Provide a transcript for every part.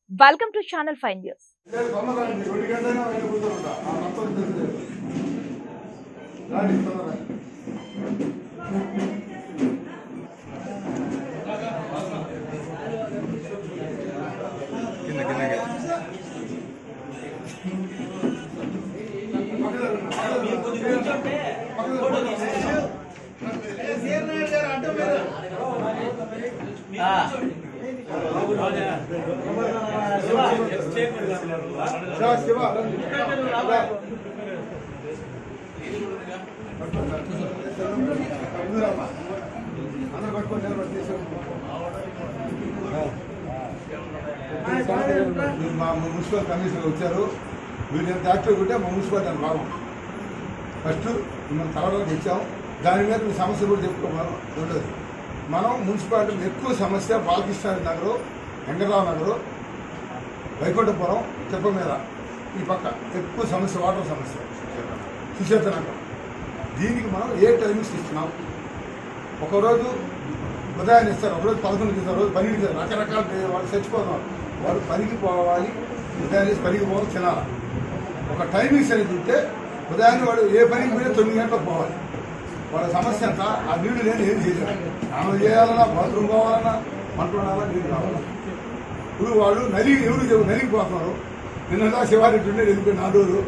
Welcome to channel five news లేదు, తొందరగా రండి. రెండు గంటలైనా బయట కూర్చోనుంటా. ఆ మొత్తం తెలియదు. రండి, తొందరగా. కింద కిందకి శివ, శివ, రండి. రా. ముందురామ్మా. అందరూ పట్టుకొని నిలబడి తీసుకో. మీరు మా మున్సిపల్ కమిషనర్ వచ్చారు మీరు ఎంత యాక్టివ్ ఉంటే మా మున్సిపాలిటీ అని భాగం ఫస్ట్ మిమ్మల్ని కలవడానికి ఇచ్చాం దాని మీద మీ సమస్య కూడా చెప్పుకోమను రెండోది మనం మున్సిపాలిటీ ఎక్కువ సమస్య బాలకృష్ణ నగరు వెంకటరావు నగరు వైకుంఠపురం చెప్ప మీద ఈ పక్క ఎక్కువ సమస్య వాటర్ సమస్య సుచేత నగరం దీనికి మనం ఏ టైమింగ్స్ ఇస్తున్నాం ఒకరోజు ఉదయాన్నే ఇస్తారు ఒకరోజు పదకొండుకి ఇస్తారు రోజు పనికి ఇస్తారు రకరకాల డే- వాళ్ళు చచ్చిపోతున్నారు వాళ్ళు పనికి పోవాలి ఉదయాన్నే పనికి పోవాలి తినాలి ఒక టైమింగ్స్ అనేది ఉంటే ఉదయాన్నే వాడు ఏ పనికి పోయినా తొమ్మిది గంటలకు పోవాలి వాళ్ళ సమస్య అంతా ఆ నీళ్లు లేని ఏం చేయలేరు స్నానం చేయాలన్నా బాత్రూమ్ కావాలన్నా మంట ఉండాలన్నా నీళ్ళు కావాలన్నా ఇప్పుడు వాళ్ళు నలిగి ఎవరు చెవు- నలిగిపోతున్నారు నిన్నదా శివారెడ్డి ఉండే వెళ్ళిపోయి నాలుగు రోజులు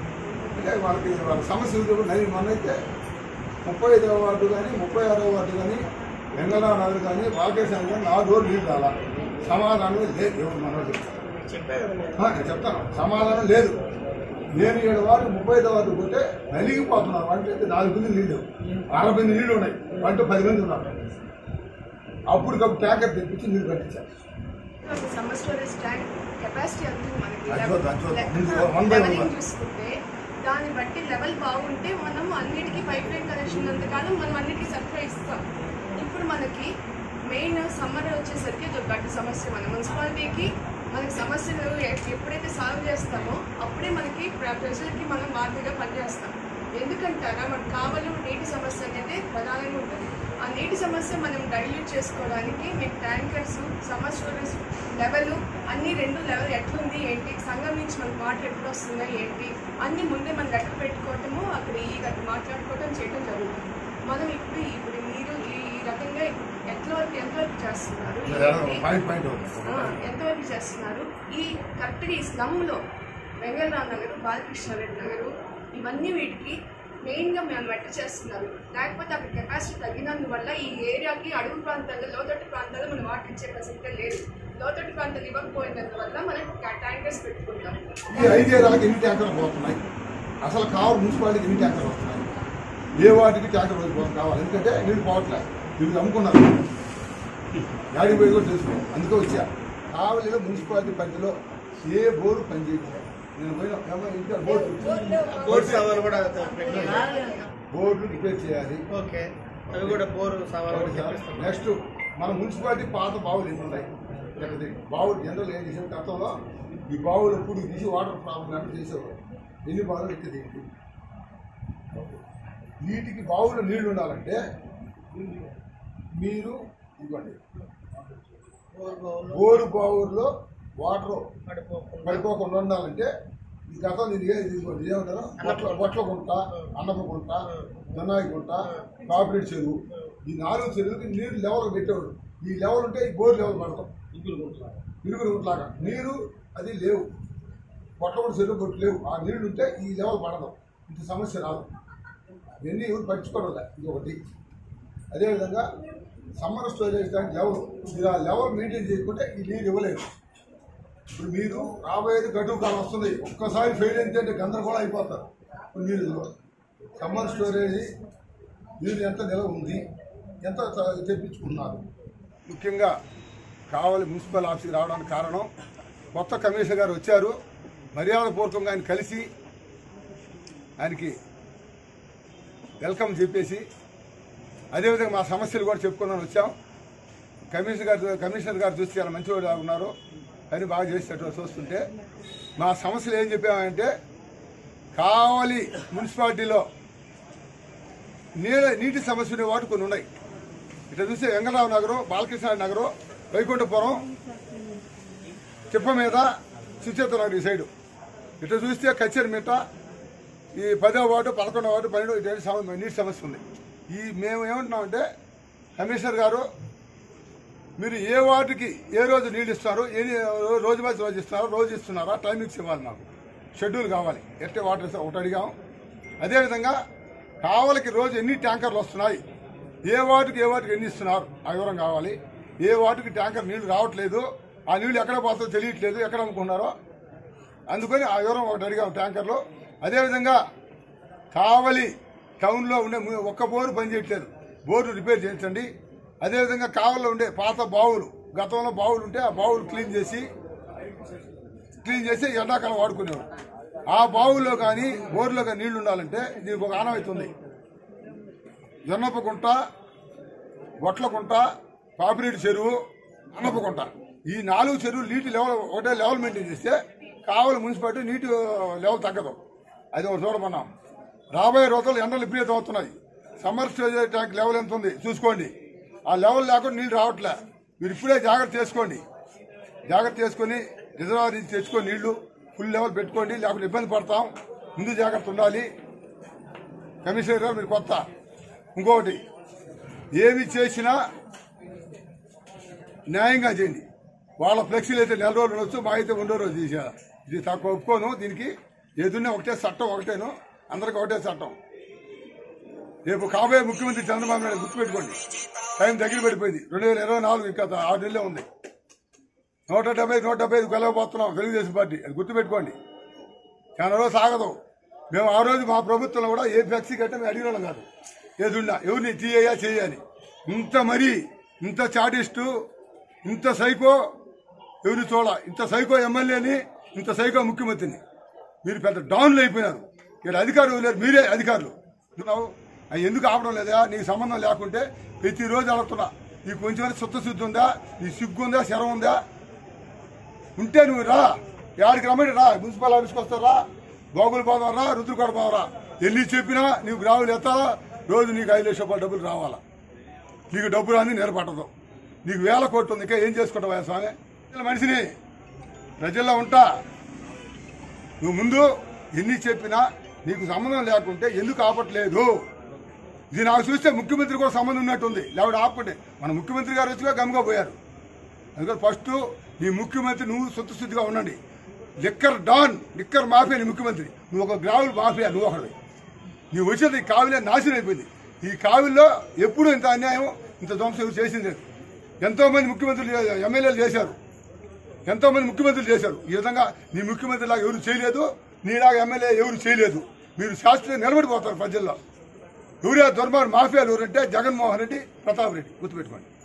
అంటే వాళ్ళకి వాళ్ళ సమస్య ఉంది నలిగి మనైతే ముప్పై ఐదవ వార్డు కానీ ముప్పై ఆరవ వార్డు కానీ వెంగళరావు నగర్ కానీ రాకేష్ నగర్ కానీ నాలుగు రోజులు నీళ్ళు రాలా సమాధానం లేదు ఎవరు మనోడు చెప్తారు నేను చెప్తాను సమాధానం లేదు నేను ఏడు వారు ముప్పై ఐదు వారు పోతే నలిగిపోతున్నారు వంట అయితే నాలుగు మంది నీళ్ళు అరవై మంది నీళ్ళు ఉన్నాయి వంట పది మంది ఉన్నారు అప్పటికప్పుడు ట్యాంకర్ తెప్పించి నీళ్ళు కట్టించారు ఒక సమ్మర్ స్టోరేజ్ ట్యాంక్ కెపాసిటీ అంతా మనకి అది లెవెల్- చూద్దాం, అది చూద్దాం. లెక్క- ముందు one by one లెవెలింగ్ గా. చూసుకుంటే దాన్ని బట్టి లెవెల్ బాగుంటే మనం అన్నిటికీ పైప్ లైన్ కనెక్షన్ ఉన్నంతకాలం మనం అన్నిటికీ సరఫరా ఇస్తాం ఇప్పుడు మనకి మెయిన్ సమ్మర్ వచ్చేసరికి ఇది ఒక గడ్డ సమస్య మన మున్సిపాలిటీకి మనకి సమస్యలు ఎ- ఎప్పుడైతే సాల్వ్ చేస్తామో అప్పుడే మనకి ప్ర- ప్రజలకి మనం మార్పుగా పనిచేస్తాం ఎందుకంటారా మనకు కావాలి నీటి సమస్య అనేది ప్రధానంగా ఉంటుంది ఆ నీటి సమస్య మనం డైల్యూట్ చేసుకోవడానికి మీకు ట్యాంకర్స్ సమ్మర్ స్టోరేజ్ లెవెల్ అన్ని రెండు లెవెల్ ఎట్లుంది ఏంటి సంఘం నుంచి మనకు వాటర్ ఎప్పుడు వస్తున్నాయి ఏంటి అన్ని ముందే మనం లెక్క పెట్టుకోవటము అక్కడ ఈ గట్ట మాట్లాడుకోవటం చేయడం జరుగుతుంది మనం ఇప్పుడు ఇప్పుడు మీరు ఈ రకంగా ఎంతవరకు ఎంతవరకు చేస్తున్నారు ఏంటి? పాయింట్ పాయింట్ ఆ, ఎంతవరకు చేస్తున్నారు ఈ కరెక్ట్గా ఈ స్లమ్లో వెంగళరావు నగరు బాలకృష్ణారెడ్డి నగరు ఇవన్నీ వీటికి మెయిన్గా మేము వెట్ట చేస్తున్నారు లేకపోతే అక్కడ కెపాసిటీ తగ్గినందువల్ల ఈ ఏరియాకి అడుగు ప్రాంతాల్లో లోతట్టు ప్రాంతాల్లో మనం వాటర్ ఇచ్చే ప్రసక్తే లేదు లోతట్టు ప్రాంతాలు ఇవ్వకపోయినందువల్ల మనం ట్యాంకర్స్ పెట్టుకుంటాం ఈ ఐదేళ్ళకి ఎన్ని ట్యాంకర్లు పోతున్నాయి అసలు కావాలి మున్సిపాలిటీకి ఎన్ని ట్యాంకర్లు వస్తున్నాయి ఏ వాటికి ట్యాంకర్ రోజు కావాలి ఎందుకంటే నీళ్ళు పోవట్లేదు వీళ్ళు అమ్ముకున్నారు గాడి పోయి కూడా తెలుసుకో అందుకే వచ్చా కావలిలో మున్సిపాలిటీ పరిధిలో ఏ బోరు పనిచేయట్లేదు నేను పోయిన ఏమో ఇంకా బోర్డు బోర్ సవాలు కూడా పెట్టలేదు. బోర్డు రిపేర్ చేయాలి ఓకే అవి కూడా బోర్ సవాలు కూడా చెప్పిస్తాం నెక్స్ట్ మన మున్సిపాలిటీ పాత బావులు ఎన్ని ఉన్నాయి లేకపోతే బావులు జనరల్ ఏం చేసాం గతంలో ఈ బావులు ఎప్పుడు తీసి వాటర్ ప్రాబ్లం అంటే చేసేవారు ఎన్ని బావులు ఎక్కింది నీటికి బావులో నీళ్లు ఉండాలంటే మీరు ఇవ్వండి బోర్ బావులు బోరు బావుల్లో వాటర్ పడిపోకుండా పడిపోకుండా ఉండాలంటే ఈ గతం నేను ఏ తీసుకోండి ఏమంటారు బొట్ల బొట్ల గుంట అన్నపు గుంట దొన్నాయి గుంట కాపరేట్ చెరువు ఈ నాలుగు చెరువుకి నీరు లెవెల్ పెట్టేవాడు ఈ లెవెల్ ఉంటే ఈ బోర్ లెవెల్ పడతాం ఇరుగురు గుంటలాగా నీరు అది లేవు బొట్ల గుంట చెరువు కొట్టు లేవు ఆ నీళ్లు ఉంటే ఈ లెవెల్ పడదు ఇంత సమస్య రాదు ఇవన్నీ ఎవరు పట్టించుకోవడం లే ఇది ఒకటి అదేవిధంగా సమ్మర్ స్టోరేజ్ ట్యాంక్ లెవెల్ మీరు ఆ లెవెల్ మెయింటైన్ చేయకుంటే ఈ నీరు ఇవ్వలేదు ఇప్పుడు మీరు రాబోయేది గడువు కాలం వస్తుంది ఒక్కసారి ఫెయిల్ అయితే అంటే గందరగోళం అయిపోతారు ఇప్పుడు మీరు ఇదిగో సమ్మర్ స్టోరేజ్ నీరు ఎంత నిలవ ఉంది ఎంత చ- తెప్పించుకున్నారు ముఖ్యంగా కావాలి మున్సిపల్ ఆఫీస్కి రావడానికి కారణం కొత్త కమిషనర్ గారు వచ్చారు మర్యాదపూర్వకంగా ఆయన కలిసి ఆయనకి వెల్కమ్ చెప్పేసి అదేవిధంగా మా సమస్యలు కూడా చెప్పుకున్నాను వచ్చాం కమిషనర్ గారు కమిషనర్ గారు చూస్తే చాలా మంచివాడు ఉన్నారు పని బాగా చేసేటట్టు చూస్తుంటే మా సమస్యలు ఏం చెప్పామంటే కావాలి మున్సిపాలిటీలో నీళ్ళ నీటి సమస్య ఉండే వాటి కొన్ని ఉన్నాయి ఇట్లా చూస్తే వెంగళరావు నగరం బాలకృష్ణ నగరం వైకుంఠపురం తిప్ప మీద సుచేత నగర్ ఈ సైడు ఇట్లా చూస్తే కచ్చేరి మిట్ట ఈ పదో వార్డు పదకొండో వార్డు పన్నెండు ఇటు సమ- నీటి సమస్య ఉంది ఈ మేము ఏమంటున్నామంటే కమిషనర్ గారు మీరు ఏ వార్డుకి ఏ రోజు నీళ్ళు ఇస్తారు ఏ రోజు మధ్య రోజు ఇస్తున్నారు రోజు ఇస్తున్నారా టైమింగ్స్ ఇవ్వాలి మాకు షెడ్యూల్ కావాలి ఎట్టే వాటర్ ఇస్తారు ఒకటి అడిగాం అదేవిధంగా కావలికి రోజు ఎన్ని ట్యాంకర్లు వస్తున్నాయి ఏ వార్డుకి ఏ వార్డుకి ఎన్ని ఇస్తున్నారు ఆ వివరం కావాలి ఏ వార్డుకి ట్యాంకర్ నీళ్లు రావట్లేదు ఆ నీళ్లు ఎక్కడ పోతుందో తెలియట్లేదు ఎక్కడ అమ్ముకున్నారో అందుకని ఆ వివరం ఒకటి అడిగాం ట్యాంకర్లు అదేవిధంగా కావలి టౌన్లో ఉండే ము- ఒక్క బోరు పనిచేయట్లేదు బోర్డు రిపేర్ చేయించండి అదేవిధంగా కావలిలో ఉండే పాత బావులు గతంలో బావులు ఉంటే ఆ బావులు క్లీన్ చేసి క్లీన్ చేసి ఎండాకాలం వాడుకునేవారు ఆ బావుల్లో కానీ బోర్లో కానీ నీళ్లు ఉండాలంటే దీనికి ఒక ఆనవాయితీ ఉంది జొన్నపకుంట గొట్లకుంట పాపిరెడ్డి చెరువు అన్నపకుంట ఈ నాలుగు చెరువులు నీటి లెవెల్ ఒకటే లెవెల్ మెయింటైన్ చేస్తే కావలి మున్సిపాలిటీ నీటి లెవెల్ తగ్గదు అది ఒకటి చూడమన్నాం రాబోయే రోజుల్లో ఎండలు విపరీతం అవుతున్నాయి సమ్మర్ స్టేజ్ ట్యాంక్ లెవెల్ ఎంత ఉంది చూసుకోండి ఆ లెవెల్ లేకుండా నీళ్లు రావట్లే మీరు ఇప్పుడే జాగ్రత్త చేసుకోండి జాగ్రత్త చేసుకొని రిజర్వాయర్ నుంచి తెచ్చుకొని నీళ్లు ఫుల్ లెవెల్ పెట్టుకోండి లేకపోతే ఇబ్బంది పడతాం ముందు జాగ్రత్త ఉండాలి కమిషనర్ గారు మీరు కొత్త ఇంకొకటి ఏమి చేసినా న్యాయంగా చేయండి వాళ్ళ ఫ్లెక్సీలు అయితే నెల రోజులు ఉండొచ్చు మా అయితే రెండో రోజు తీసేయాలి ఇది తక్కువ ఒప్పుకోను దీనికి ఏదున్నా ఒకటే చట్టం ఒకటేను అందరికి ఒకటే చట్టం రేపు కాబోయే ముఖ్యమంత్రి చంద్రబాబు నాయుడు గుర్తుపెట్టుకోండి టైం దగ్గర పడిపోయింది రెండు వేల ఇరవై నాలుగు ఇంకా ఆరు నెలలే ఉంది నూట డెబ్బై నూట డెబ్బై ఐదు వెళ్ళబోతున్నాం తెలుగుదేశం పార్టీ అది గుర్తుపెట్టుకోండి చాలా రోజు సాగదు మేము ఆ రోజు మా ప్రభుత్వంలో కూడా ఏ ఫ్లెక్సీ కట్టే మేము అడిగిన వాళ్ళం కాదు ఏదున్నా ఎవరిని తీయయా చేయాలి ఇంత మరీ ఇంత చాటిస్టు ఇంత సైకో ఎవరిని చూడ ఇంత సైకో ఎమ్మెల్యేని ఇంత సైకో ముఖ్యమంత్రిని మీరు పెద్ద డౌన్లు అయిపోయినారు ఇక్కడ అధికారులు లేరు మీరే అధికారులు నువ్వు అవి ఎందుకు ఆపడం లేదా నీకు సంబంధం లేకుంటే ప్రతిరోజు అడుగుతున్నా నీకు కొంచెం శుద్ధశుద్ధి ఉందా నీ సిగ్గు ఉందా శరం ఉందా ఉంటే నువ్వు రా యాడికి రమ్మని రా మున్సిపల్ ఆఫీస్కి వస్తారా గోగులు పోదాం రా రుద్రకోట పోవరా ఎన్ని చెప్పినా నీకు గ్రాములు ఎత్తాలా రోజు నీకు ఐదు లక్షల రూపాయల డబ్బులు రావాలా నీకు డబ్బు రాని నిలబడదు నీకు వేల కోట్లు ఉంది ఇంకా ఏం చేసుకుంటావా స్వామి ఇలా మనిషిని ప్రజల్లో ఉంటా నువ్వు ముందు ఎన్ని చెప్పినా నీకు సంబంధం లేకుంటే ఎందుకు ఆపట్లేదు ఇది నాకు చూస్తే ముఖ్యమంత్రి కూడా సంబంధం ఉన్నట్టుంది లేకపోతే ఆపండి మన ముఖ్యమంత్రి గారు వచ్చిగా గమ్గా పోయారు అందుకని ఫస్ట్ నీ ముఖ్యమంత్రి నువ్వు శుద్ధశుద్ధిగా ఉండండి లిక్కర్ డాన్ లిక్కర్ మాఫియా నీ ముఖ్యమంత్రి నువ్వు ఒక గ్రావులు మాఫియా నువ్వు ఒకటి నువ్వు వచ్చేది ఈ కావిలే నాశనం అయిపోయింది ఈ కావిల్లో ఎప్పుడూ ఇంత అన్యాయం ఇంత ధ్వంసం ఎవరు చేసింది లేదు ఎంతో మంది ముఖ్యమంత్రులు ఎమ్మెల్యేలు చేశారు ఎంతో మంది ముఖ్యమంత్రులు చేశారు ఈ విధంగా నీ ముఖ్యమంత్రి లాగా ఎవరు చేయలేదు నీలాగా ఎమ్మెల్యే ఎవరు చేయలేదు మీరు శాస్త్రీయ నిలబడిపోతారు ప్రజల్లో ఎవరే దుర్మార్ మాఫియాలు ఎవరంటే జగన్మోహన్ రెడ్డి ప్రతాప్ రెడ్డి గుర్తుపెట్టుకోండి